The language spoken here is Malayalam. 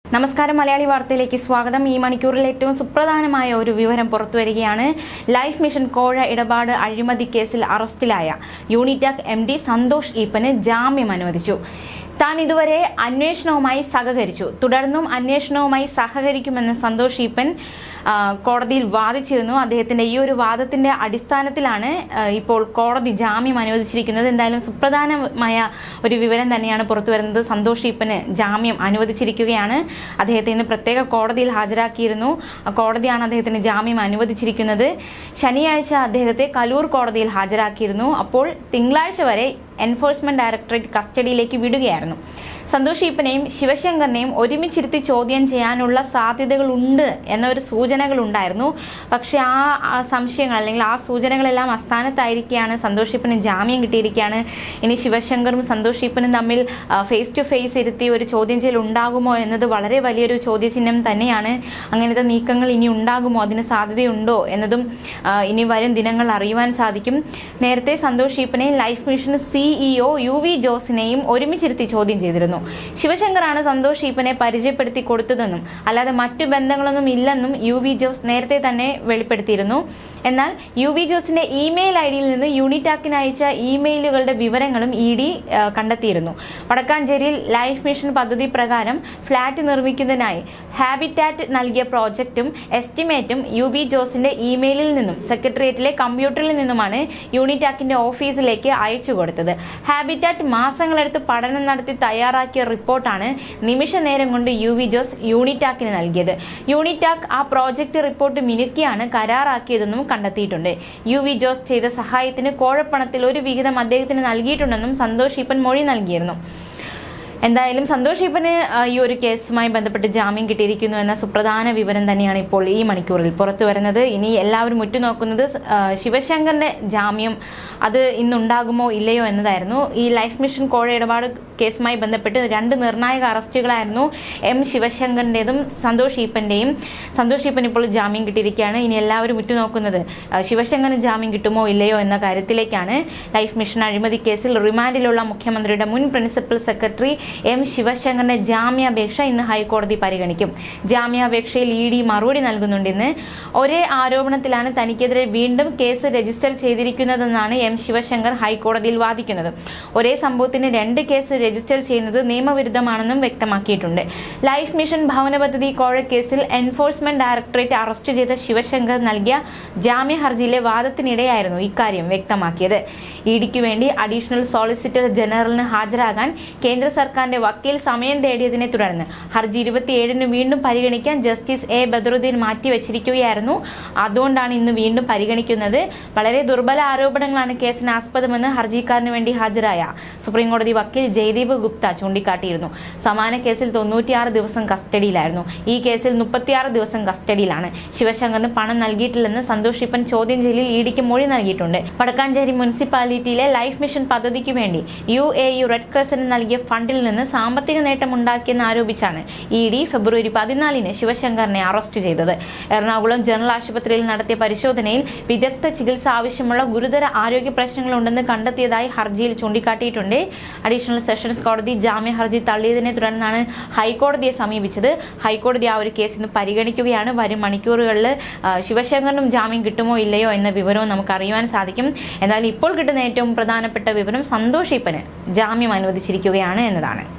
നമസ്കാരം മലയാളി വാർത്തയിലേക്ക് സ്വാഗതം ഈ മണിക്കൂറിൽ ഏറ്റവും സുപ്രധാനമായ ഒരു വിവരം പുറത്തുവരികയാണ് ലൈഫ് മിഷൻ കോഴ ഇടപാട് അഴിമതി കേസിൽ അറസ്റ്റിലായ യൂണിറ്റാക് എം ഡി സന്തോഷ് ഈപ്പന് ജാമ്യം അനുവദിച്ചു താൻ ഇതുവരെ അന്വേഷണവുമായി സഹകരിച്ചു തുടർന്നും അന്വേഷണവുമായി സഹകരിക്കുമെന്ന് സന്തോഷ് ഈപ്പൻ ആ, കോടതിയിൽ വാദിച്ചിരുന്നു അദ്ദേഹത്തിന്റെ ഈ ഒരു വാദത്തിന്റെ അടിസ്ഥാനത്തിലാണ് ആ, ഇപ്പോൾ കോടതി ജാമ്യം അനുവദിച്ചിരിക്കുന്നത് എന്തായാലും സുപ്രധാനമായ ഒരു വിവരം തന്നെയാണ് പുറത്തു വരുന്നത് സന്തോഷ് ഈപ്പന് ജാമ്യം അനുവദിച്ചിരിക്കുകയാണ് അദ്ദേഹത്തെ ഇന്ന് പ്രത്യേക കോടതിയിൽ ഹാജരാക്കിയിരുന്നു ആ, കോടതിയാണ് അദ്ദേഹത്തിന് ജാമ്യം അനുവദിച്ചിരിക്കുന്നത് ശനിയാഴ്ച അദ്ദേഹത്തെ കലൂർ കോടതിയിൽ ഹാജരാക്കിയിരുന്നു അപ്പോൾ തിങ്കളാഴ്ച വരെ എൻഫോഴ്സ്മെന്റ് ഡയറക്ടറേറ്റ് കസ്റ്റഡിയിലേക്ക് വിടുകയായിരുന്നു സന്തോഷ് ഈപ്പനെയും ശിവശങ്കറിനെയും ഒരുമിച്ചിരുത്തി ചോദ്യം ചെയ്യാനുള്ള സാധ്യതകളുണ്ട് എന്നൊരു സൂചനകൾ ഉണ്ടായിരുന്നു പക്ഷെ ആ ആ സംശയങ്ങൾ അല്ലെങ്കിൽ ആ സൂചനകളെല്ലാം അസ്ഥാനത്തായിരിക്കുകയാണ് സന്തോഷ് ഈപ്പന് ജാമ്യം കിട്ടിയിരിക്കുകയാണ് ഇനി ശിവശങ്കറും സന്തോഷ് ഈപ്പനും തമ്മിൽ ഫേസ് ടു ഫേസ് ഇരുത്തി ഒരു ചോദ്യം ചെയ്യൽ ഉണ്ടാകുമോ എന്നത് വളരെ വലിയൊരു ചോദ്യചിഹ്നം തന്നെയാണ് അങ്ങനത്തെ നീക്കങ്ങൾ ഇനി ഉണ്ടാകുമോ അതിന് സാധ്യതയുണ്ടോ എന്നതും ആ, ഇനി വരും ദിനങ്ങൾ അറിയുവാൻ സാധിക്കും നേരത്തെ സന്തോഷ് ഈപ്പനെയും life mission CEO U V ജോസിനെയും ഒരുമിച്ചിരുത്തി ചോദ്യം ചെയ്തിരുന്നു ശിവശങ്കറാണ് സന്തോഷ് ഈപ്പനെ പരിചയപ്പെടുത്തി കൊടുത്തതെന്നും അല്ലാതെ മറ്റു ബന്ധങ്ങളൊന്നും ഇല്ലെന്നും യു വി ജോസ് നേരത്തെ തന്നെ വെളിപ്പെടുത്തിയിരുന്നു എന്നാൽ യു വി ജോസിന്റെ ഇമെയിൽ ഐ ഡിയിൽ നിന്ന് യൂണിറ്റാക്കിന് അയച്ച ഇമെയിലുകളുടെ വിവരങ്ങളും ഇ ഡി കണ്ടെത്തിയിരുന്നു വടക്കാഞ്ചേരിയിൽ ലൈഫ് മിഷൻ പദ്ധതി പ്രകാരം ഫ്ളാറ്റ് നിർമ്മിക്കുന്നതിനായി ഹാബിറ്റാറ്റ് നൽകിയ പ്രോജക്റ്റും എസ്റ്റിമേറ്റും യു വി ജോസിന്റെ ഇമെയിലിൽ നിന്നും സെക്രട്ടേറിയറ്റിലെ കമ്പ്യൂട്ടറിൽ നിന്നുമാണ് യൂണിറ്റാക്കിന്റെ ഓഫീസിലേക്ക് അയച്ചു കൊടുത്തത് ഹാബിറ്റാറ്റ് മാസങ്ങളെടുത്ത് പഠനം നടത്തി തയ്യാറാക്കിയ റിപ്പോർട്ടാണ് നിമിഷ നേരം കൊണ്ട് യു വി ജോസ് യൂണിറ്റാക്കിന് നൽകിയത് യൂണിറ്റാക്ക് ആ പ്രോജക്റ്റ് റിപ്പോർട്ട് മിനുക്കിയാണ് കരാറാക്കിയതെന്നും കണ്ടെത്തിയിട്ടുണ്ട് യു വി ജോസ് ചെയ്ത സഹായത്തിന് കോഴപ്പണത്തിൽ ഒരു വിഹിതം അദ്ദേഹത്തിന് നൽകിയിട്ടുണ്ടെന്നും സന്തോഷ് ഈപ്പൻ മൊഴി നൽകിയിരുന്നു എന്തായാലും സന്തോഷ് ഈപ്പന് ആ, ഈ ഒരു കേസുമായി ബന്ധപ്പെട്ട് ജാമ്യം കിട്ടിയിരിക്കുന്നു എന്ന സുപ്രധാന വിവരം തന്നെയാണ് ഇപ്പോൾ ഈ മണിക്കൂറിൽ പുറത്തു വരുന്നത് ഇനി എല്ലാവരും ഉറ്റുനോക്കുന്നത് സ്- ആ, ശിവശങ്കറിന്റെ ജാമ്യം അത് ഇന്നുണ്ടാകുമോ ഇല്ലയോ എന്നതായിരുന്നു ഈ ലൈഫ് മിഷൻ കോഴ ഇടപാട് കേസുമായി ബന്ധപ്പെട്ട് രണ്ട് നിർണായക അറസ്റ്റുകളായിരുന്നു എം ശിവശങ്കറിന്റേതും സന്തോഷ് ഈപ്പന്റെയും സന്തോഷ് ഈപ്പൻ ഇപ്പോൾ ജാമ്യം കിട്ടിയിരിക്കുകയാണ് ഇനി എല്ലാവരും ഉറ്റുനോക്കുന്നത് ആ, ശിവശങ്കറിന് ജാമ്യം കിട്ടുമോ ഇല്ലയോ എന്ന കാര്യത്തിലേക്കാണ് ലൈഫ് മിഷൻ അഴിമതി കേസിൽ റിമാൻഡിലുള്ള മുഖ്യമന്ത്രിയുടെ മുൻ പ്രിൻസിപ്പൽ സെക്രട്ടറി എം ശിവശങ്കറിന്റെ ജാമ്യാപേക്ഷ ഇന്ന് ഹൈക്കോടതി പരിഗണിക്കും ജാമ്യാപേക്ഷയിൽ ഇ ഡി മറുപടി നൽകുന്നുണ്ട് ഇന്ന് ഒരേ ആരോപണത്തിലാണ് തനിക്കെതിരെ വീണ്ടും കേസ് രജിസ്റ്റർ ചെയ്തിരിക്കുന്നതെന്നാണ് എം ശിവശങ്കർ ഹൈക്കോടതിയിൽ വാദിക്കുന്നത് ഒരേ സംഭവത്തിന് രണ്ട് കേസ് രജിസ്റ്റർ ചെയ്യുന്നത് നിയമവിരുദ്ധമാണെന്നും വ്യക്തമാക്കിയിട്ടുണ്ട് ലൈഫ് മിഷൻ ഭവന പദ്ധതി കോഴ കേസിൽ എൻഫോഴ്സ്മെന്റ് ഡയറക്ടറേറ്റ് അറസ്റ്റ് ചെയ്ത ശിവശങ്കർ നൽകിയ ജാമ്യ ഹർജിയിലെ വാദത്തിനിടെയായിരുന്നു ഇക്കാര്യം വ്യക്തമാക്കിയത് ഇഡിക്ക് വേണ്ടി അഡീഷണൽ സോളിസിറ്റർ ജനറലിന് ഹാജരാകാൻ കേന്ദ്ര സർക്കാരിന്റെ വക്കീൽ സമയം തേടിയതിനെ തുടർന്ന് ഹർജി ഇരുപത്തിയേഴിന് വീണ്ടും പരിഗണിക്കാൻ ജസ്റ്റിസ് എ ബദറുദ്ദീൻ മാറ്റിവെച്ചിരിക്കുകയായിരുന്നു അതുകൊണ്ടാണ് ഇന്ന് വീണ്ടും പരിഗണിക്കുന്നത് വളരെ ദുർബല ആരോപണങ്ങളാണ് കേസിന് ആസ്പദമെന്ന് ഹർജിക്കാരന് വേണ്ടി ഹാജരായ സുപ്രീം കോടതി വക്കീൽ ജയ്ദീപ് ഗുപ്ത ചൂണ്ടിക്കാട്ടിയിരുന്നു സമാന കേസിൽ തൊണ്ണൂറ്റിയാറ് ദിവസം കസ്റ്റഡിയിലായിരുന്നു ഈ കേസിൽ മുപ്പത്തിയാറ് ദിവസം കസ്റ്റഡിയിലാണ് ശിവശങ്കറിന് പണം നൽകിയിട്ടില്ലെന്ന് സന്തോഷ് ഇപ്പൻ ചോദ്യം ചെയ്യലിൽ ഇഡിക്ക് മൊഴി നൽകിയിട്ടുണ്ട് വടക്കാഞ്ചേരി മുനിസിപ്പാലിറ്റിയിലെ ലൈഫ് മിഷൻ പദ്ധതിക്ക് വേണ്ടി U A E red crescent നൽകിയ ഫണ്ടിൽ നിന്ന് സാമ്പത്തിക നേട്ടമുണ്ടാക്കിയെന്ന് ആരോപിച്ചാണ് ഇ ഡി ഫെബ്രുവരി പതിനാലിന് ശിവശങ്കറിനെ അറസ്റ്റ് ചെയ്തത് എറണാകുളം ജനറൽ ആശുപത്രിയിൽ നടത്തിയ പരിശോധനയിൽ വിദഗ്ധ ചികിത്സ ആവശ്യമുള്ള ഗുരുതര ആരോഗ്യ പ്രശ്നങ്ങളുണ്ടെന്ന് കണ്ടെത്തിയതായി ഹർജിയിൽ ചൂണ്ടിക്കാട്ടിയിട്ടുണ്ട് അഡീഷണൽ സെഷൻസ് കോടതി ജാമ്യ ഹർജി തള്ളിയതിനെ തുടർന്നാണ് ഹൈക്കോടതിയെ സമീപിച്ചത് ഹൈക്കോടതി ആ ഒരു കേസ് ഇന്ന് പരിഗണിക്കുകയാണ് വരും മണിക്കൂറുകളിൽ ആ, ശിവശങ്കറിനും ജാമ്യം കിട്ടുമോ ഇല്ലയോ എന്ന വിവരവും നമുക്ക് അറിയുവാൻ സാധിക്കും എന്നാൽ ഇപ്പോൾ കിട്ടുന്ന ഏറ്റവും പ്രധാനപ്പെട്ട വിവരം സന്തോഷ് ഈപ്പന് ജാമ്യം അനുവദിച്ചിരിക്കുകയാണ് എന്നതാണ്